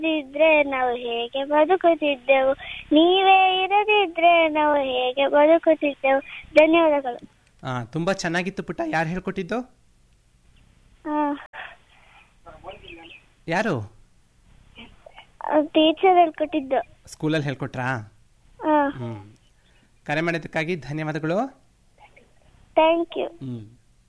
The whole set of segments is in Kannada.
ಇದ್ರೆ ನಾವು ಹೇಗೆ ಬದುಕುತ್ತಿದ್ದೆವು ನೀವೇ ಇರದಿದ್ರೆ ನಾವು ಹೇಗೆ ಬದುಕುತ್ತಿದ್ದೆವು ಧನ್ಯವಾದಗಳು ಆ, ತುಂಬಾ ಚೆನ್ನಾಗಿತ್ತು ಪುಟ್ಟ ಯಾರು ಹೇಳ್ಕೊಟ್ಟಿದ್ದು ಯಾರು ಟೀಚರ್ ಹೇಳ್ಕೊಟ್ಟಿದ್ದು ಸ್ಕೂಲಲ್ಲಿ ಹೇಳ್ಕೊಟ್ರಾ ಹಾ ಹ್ಮ್ ಕರೆ ಮಾಡಿದ್ದಕ್ಕಾಗಿ ಧನ್ಯವಾದಗಳು ಥ್ಯಾಂಕ್ ಯು ಹ್ಮ್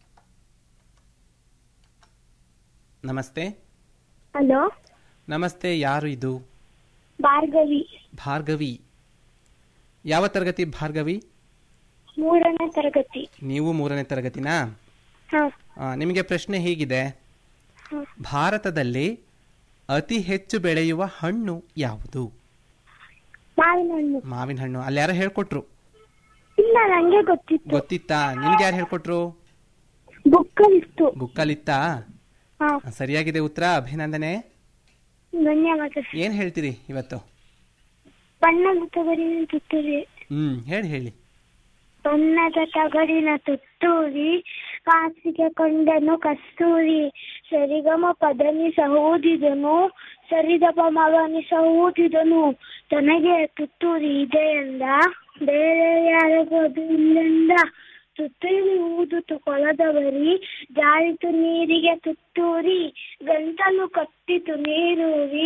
ನಮಸ್ತೆ ಹಲೋ ನಮಸ್ತೆ ಯಾರು ಇದು ಭಾರ್ಗವಿ ಭಾರ್ಗವಿ ಯಾವ ತರಗತಿ ಭಾರ್ಗವಿ ಮೂರನೇ ತರಗತಿ ನೀವು ಮೂರನೇ ತರಗತಿನಾ ಹಾ ಆ, ನಿಮಗೆ ಪ್ರಶ್ನೆ ಹೀಗಿದೆ ಹ್ಮ್. ಭಾರತದಲ್ಲಿ ಅತಿ ಹೆಚ್ಚು ಬೆಳೆಯುವ ಹಣ್ಣು ಯಾವುದು ಮಾವಿನ ಹಣ್ಣು ಮಾವಿನ ಹಣ್ಣು ಅಲ್ಲಿ ಯಾರೋ ಹೇಳ್ಕೊಟ್ರು ಇಲ್ಲ ನಂಗೆ ಗೊತ್ತಿತ್ತು ಗೊತ್ತಿತ್ತಾ ನಿಮ್ಗೆ ಯಾರು ಹೇಳ್ಕೊಟ್ರು ಬುಕ್ಕಲ್ಲಿತ್ತು ಬುಕ್ಕಲ್ಲಿತ್ತಾ ಹಾ ಸರಿಯಾಗಿದೆ ಉತ್ತರ ಅಭಿನಂದನೆ ಧನ್ಯವಾದ ಏನ್ ಹೇಳ್ತೀರಿ ಇವತ್ತು ಬಣ್ಣದ ತಗಡಿನ ತುತ್ತೂರಿ ಹ್ಮ್ ಹೇಳಿ ಹೇಳಿ ಬಣ್ಣದ ತಗಡಿನ ತುತ್ತೂರಿ ಕಾಸಿಗೆ ಕೊಂಡನು ಕಸ್ತೂರಿ ಸರಿಗಮ ಪದನಿ ಸಹೋದಿದನು ಸರಿದಪ ಮಗನಿ ಸಹೋದಿದನು ತನಗೆ ತುತ್ತೂರಿ ಇದೆ ಎಂದ ಬೇರೆ ಯಾರಿಗೂ ಅದು ಇಲ್ಲೆಂದ ತುತ್ತೂರಿ ಊದುತು ಕೊಳದವರಿ ಜಾರಿತು ನೀರಿಗೆ ತುತ್ತೂರಿ ಗಂಟಲು ಕಟ್ಟಿತು ನೀರೂರಿ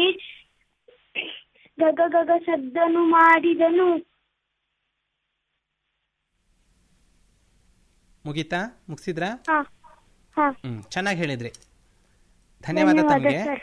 ಗಗ ಗಗ ಸದ್ದನು ಮಾಡಿದನು ಮುಗೀತಾ ಮುಗಿಸಿದ್ರಾ ಹಾ ಹಾ ಹ್ಮ್ ಚೆನ್ನಾಗಿ ಹೇಳಿದ್ರಿ ಧನ್ಯವಾದ ಧನ್ಯವಾದ ತಮಗೆ ಸರ್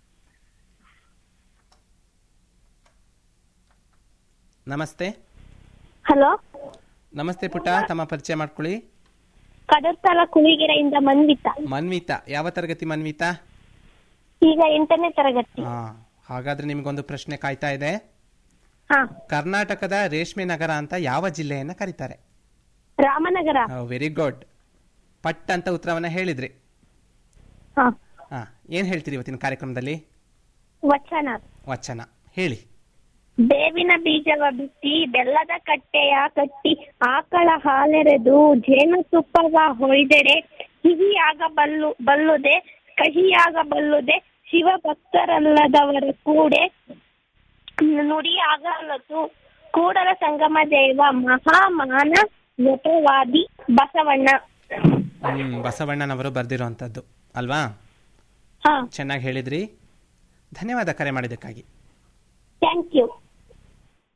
ನಮಸ್ತೆ ಹಲೋ ನಮಸ್ತೆ ಪುಟ್ಟ ತಮ್ಮ ಪರಿಚಯ ಮಾಡ್ಕೊಳ್ಳಿ ಕಡರ್ತಾಲ ಕುಳಿಗೆರೆಯಿಂದ ಮನ್ವಿತ ಮನ್ವಿತಾ ಯಾವ ತರಗತಿ ಮನ್ವಿತಾ ಈಗ ಎಂಟನೇ ತರಗತಿ ಹಾ ಹಾಗಾದ್ರೆ ನಿಮಗೊಂದು ಪ್ರಶ್ನೆ ಕಾಯ್ತಾ ಇದೆ ಹಾ ಕರ್ನಾಟಕದ ರೇಷ್ಮೆ ನಗರ ಅಂತ ಯಾವ ಜಿಲ್ಲೆಯನ್ನ ಕರೀತಾರೆ ರಾಮನಗರ ವೆರಿ ಗುಡ್ ಪಟ್ ಅಂತ ಉತ್ತರವನ್ನ ಹೇಳಿದ್ರಿ ಹಾ ಹಾ ಏನ್ ಹೇಳ್ತೀರಿ ಇವತ್ತಿನ ಕಾರ್ಯಕ್ರಮದಲ್ಲಿ ವಚನ ವಚನ ಹೇಳಿ ಬೇವಿನ ಬೀಜವ ಬಿತ್ತಿ ಬೆಲ್ಲದ ಕಟ್ಟೆಯ ಕಟ್ಟಿ ಆಕಳ ಹಾಲೆರೆದು ಜೇನುತುಪ್ಪವ ಹೊಯ್ದೆಡೆ ಸಿಹಿಯಾಗಬಲ್ಲು ಬಲ್ಲುದೆ ಕಹಿಯಾಗಬಲ್ಲುದೆ ಶಿವ ಭಕ್ತರಲ್ಲದವರ ಕೂಡೆ ನುಡಿಯಾಗಲತು ಕೂಡಲ ಸಂಗಮ ದೇವ ಮಹಾಮಾನ ವ್ರತವಾದಿ ಬಸವಣ್ಣ ಹ್ಮ್ ಬಸವಣ್ಣನವರು ಬರ್ದಿರುವಂತದ್ದು ಅಲ್ವಾ ಹಾ ಚೆನ್ನಾಗಿ ಹೇಳಿದ್ರಿ ಧನ್ಯವಾದ ಕರೆ ಮಾಡಿದ್ದಕ್ಕಾಗಿ ಥ್ಯಾಂಕ್ ಯು